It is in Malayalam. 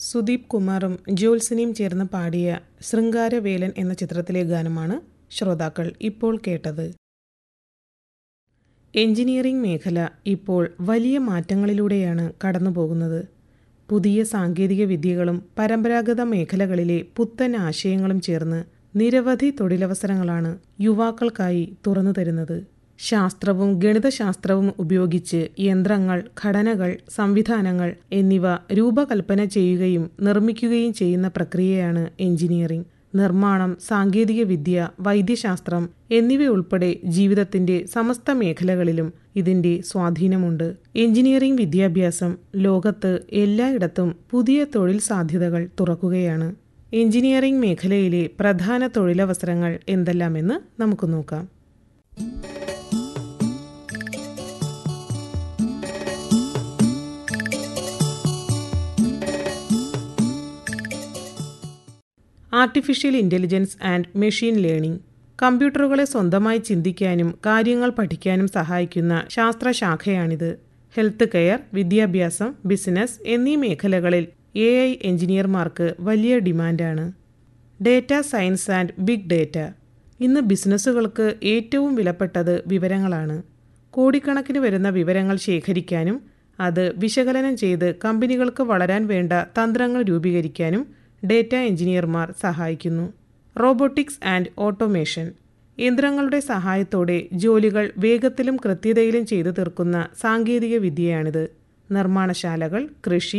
സുദീപ് കുമാറും ജ്യോത്സനയും ചേർന്ന് പാടിയ ശൃംഗാരവേലൻ എന്ന ചിത്രത്തിലെ ഗാനമാണ് ശ്രോതാക്കൾ ഇപ്പോൾ കേട്ടത് എഞ്ചിനീയറിംഗ് മേഖല ഇപ്പോൾ വലിയ മാറ്റങ്ങളിലൂടെയാണ് കടന്നുപോകുന്നത് പുതിയ സാങ്കേതിക വിദ്യകളും പരമ്പരാഗത മേഖലകളിലെ പുത്തൻ ആശയങ്ങളും ചേർന്ന് നിരവധി തൊഴിലവസരങ്ങളാണ് യുവാക്കൾക്കായി തുറന്നു തരുന്നത് ശാസ്ത്രവും ഗണിതശാസ്ത്രവും ഉപയോഗിച്ച് യന്ത്രങ്ങൾ ഘടനകൾ സംവിധാനങ്ങൾ എന്നിവ രൂപകൽപ്പന ചെയ്യുകയും നിർമ്മിക്കുകയും ചെയ്യുന്ന പ്രക്രിയയാണ് എഞ്ചിനീയറിംഗ് നിർമ്മാണം സാങ്കേതികവിദ്യ വൈദ്യശാസ്ത്രം എന്നിവയുൾപ്പെടെ ജീവിതത്തിന്റെ സമസ്ത മേഖലകളിലും ഇതിന്റെ സ്വാധീനമുണ്ട് എഞ്ചിനീയറിംഗ് വിദ്യാഭ്യാസം ലോകത്ത് എല്ലായിടത്തും പുതിയ തൊഴിൽ സാധ്യതകൾ തുറക്കുകയാണ് എഞ്ചിനീയറിംഗ് മേഖലയിലെ പ്രധാന തൊഴിലവസരങ്ങൾ എന്തെല്ലാമെന്ന് നമുക്ക് നോക്കാം artificial intelligence and machine learning കമ്പ്യൂട്ടറുകളെ സ്വന്തമായി ചിന്തിക്കാനും കാര്യങ്ങൾ പഠിക്കാനും സഹായിക്കുന്ന ശാസ്ത്രശാഖയാണിത് ഹെൽത്ത് കെയർ വിദ്യാഭ്യാസം ബിസിനസ് എന്നീ മേഖലകളിൽ എ ഐ എഞ്ചിനീയർമാർക്ക് വലിയ ഡിമാൻഡാണ് data science and big data ഇന്ന് ബിസിനസ്സുകൾക്ക് ഏറ്റവും വിലപ്പെട്ടത് വിവരങ്ങളാണ് കോടിക്കണക്കിന് വരുന്ന വിവരങ്ങൾ ശേഖരിക്കാനും അത് വിശകലനം ചെയ്ത് കമ്പനികൾക്ക് വളരാൻ വേണ്ട തന്ത്രങ്ങൾ രൂപീകരിക്കാനും ഡേറ്റ എഞ്ചിനീയർമാർ സഹായിക്കുന്നു റോബോട്ടിക്സ് ആൻഡ് ഓട്ടോമേഷൻ യന്ത്രങ്ങളുടെ സഹായത്തോടെ ജോലികൾ വേഗത്തിലും കൃത്യതയിലും ചെയ്തു തീർക്കുന്ന സാങ്കേതിക വിദ്യയാണിത് നിർമ്മാണശാലകൾ കൃഷി